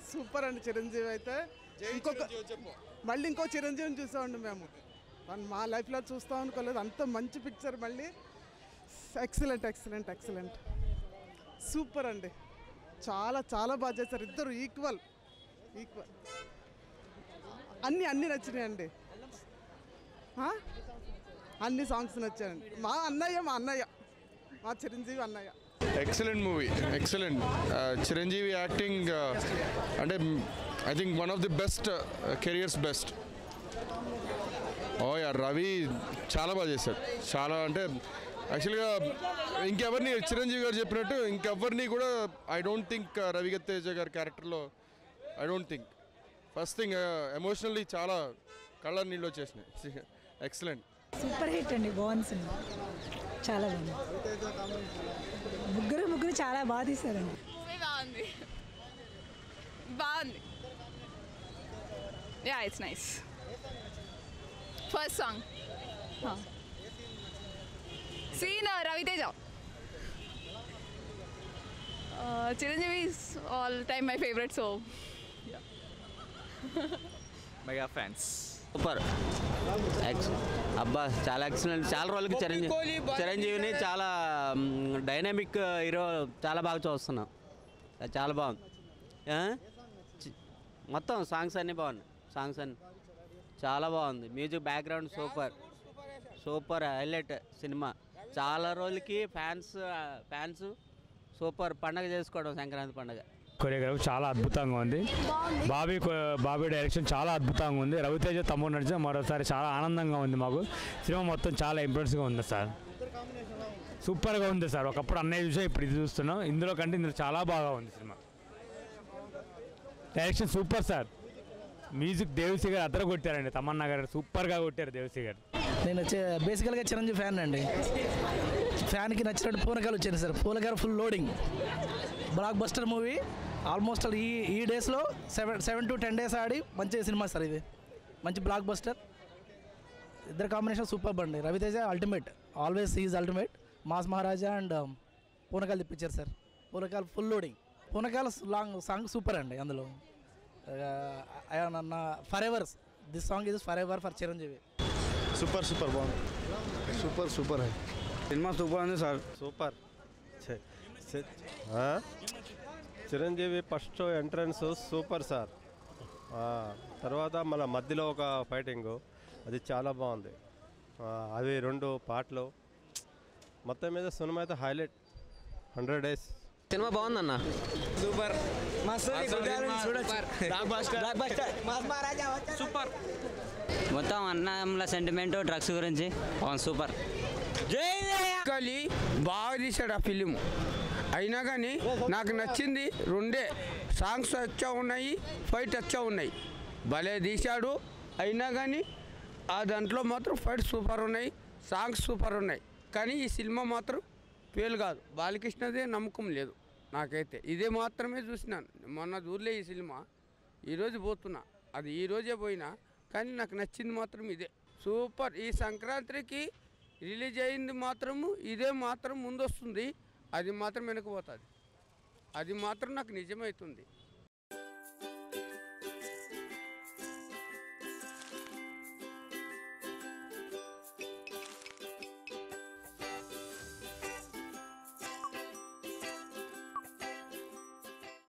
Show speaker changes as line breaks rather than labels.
Super అండి చిరంజీవి అయితే ఇంకొక మళ్ళీ ఇంకో చిరంజీవిని చూసామండి మేము మన మా లైఫ్లో చూస్తాం అనుకోలేదు అంత మంచి పిక్చర్ మళ్ళీ ఎక్సలెంట్ ఎక్సలెంట్ ఎక్సలెంట్ సూపర్ అండి చాలా చాలా బాగా చేశారు ఇద్దరు ఈక్వల్ ఈక్వల్ అన్నీ అన్నీ నచ్చినాయండి ఆ? అన్ని సాంగ్స్ నచ్చాయండి మా అన్నయ్య మా అన్నయ్య మా చిరంజీవి అన్నయ్య
excellent movie excellent Chiranjeevi acting అంటే I think one of the best careers best oh yeah Ravi చాలా బాగా చేశాడు చాలా అంటే యాక్చువల్గా ఇంకెవరిని చిరంజీవి గారు చెప్పినట్టు ఇంకెవరిని కూడా I don't think Ravi Teja గారి క్యారెక్టర్లో I don't think first thing emotionally చాలా కళ్ళ నీళ్ళు వచ్చేసినాయి ఎక్సలెంట్
సూపర్ హిట్ అండి బాగుంది సినిమా చాలా బాగుంది ముగ్గురు ముగ్గురు చాలా బాగా తీశారండి
మూవీ బాగుంది బాగుంది yeah it's nice first song scene Raviteja Chiranjeevi all time my favourite so
mega fans
super X అబ్బా చాలా ఎక్సలెంట్ చాలా రోజులకి చిరంజీవి చిరంజీవిని చాలా డైనామిక్ హీరో చాలా బాగా చూస్తున్నాం అది చాలా బాగుంది ఆ? చి- మొత్తం సాంగ్స్ అన్నీ బాగున్నాయి సాంగ్స్ అన్ని చాలా బాగుంది music background super super highlight సినిమా చాలా రోజులకి ఫ్యాన్స్ ఫ్యాన్స్ సూపర్ పండగ చేసుకోవడం సంక్రాంతి పండగ
కొరియోగ్రఫీ చాలా అద్భుతంగా ఉంది బాబీ కొ- బాబీ డైరెక్షన్ చాలా అద్భుతంగా ఉంది రవితేజ తమ్ముడు నడిచిన మరోసారి చాలా ఆనందంగా ఉంది మాకు సినిమా మొత్తం చాలా ఇంప్రెస్గా ఉంది సార్ సూపర్గా ఉంది సార్ ఒకప్పుడు అన్నయ్య చూసా ఇప్పుడు ఇది చూస్తున్నాం ఇందులో కంటే ఇందులో చాలా బాగా ఉంది cinema direction super sir music Devi Sri గారు అద్దరు కొట్టారండి తమన్నా గారు సూపర్గా కొట్టారు దేవిశ్రీ గారు
నేను వచ్చే బేసికల్గా చిరంజీవి ఫ్యాన్ అండి ఫ్యాన్కి నచ్చినట్టు పూనకాలు వచ్చాను సార్ పూనకాలు full loading blockbuster movie almost ఈ ఈ డేస్లో seven seven to ten days ఆడి మంచి సినిమా సార్ ఇది మంచి బ్లాక్ బస్టర్ ఇద్దరు కాంబినేషన్ సూపర్ అండి Ravi Teja ultimate always is ultimate mass Maharaja and పూనకాలు తెప్పించారు సార్ పూనకాలు ఫుల్ లోడింగ్ పూనకాలు లాంగ్ సాంగ్ సూపర్ అండి అందులో నన్న forever this song is forever for Chiranjeevi
super super బాగుంది సూపర్ సూపర్
సినిమా సూపర్ ఉంది సార్
సూపర్ ఛే, ఛే, ఆ? Chiranjeevi first entrance super sir ఆ, తర్వాత మన మధ్యలో ఒక ఫైటింగ్ అది చాలా బాగుంది ఆ, అవి రెండు పాటలు మొత్తం మీద సినిమా అయితే హైలైట్ హండ్రెడ్ డేస్
సినిమా బాగుందన్న
సూపర్ సూపర్
మొత్తం అన్నంల సెంటిమెంట్ డ్రగ్స్ గురించి సూపర్
కలి బాగా తీశాడు ఆ ఫిలిం అయినా కానీ నాకు నచ్చింది రెండే సాంగ్స్ వచ్చా ఉన్నాయి ఫైట్ వచ్చా ఉన్నాయి భలే తీశాడు అయినా కానీ ఆ దాంట్లో మాత్రం ఫైట్ సూపర్ ఉన్నాయి సాంగ్స్ సూపర్ ఉన్నాయి కానీ ఈ సినిమా మాత్రం ఫెయిల్ కాదు బాలకృష్ణదే నమ్మకం లేదు నాకైతే ఇదే మాత్రమే చూసినాను మొన్న దూర్లే ఈ సినిమా ఈరోజు పోతున్నా అది ఈ రోజే పోయినా కానీ నాకు నచ్చింది మాత్రం ఇదే సూపర్ ఈ సంక్రాంతికి రిలీజ్ అయింది మాత్రము ఇదే మాత్రం ముందొస్తుంది అది మాత్రం వెనకపోతుంది అది మాత్రం నాకు నిజమవుతుంది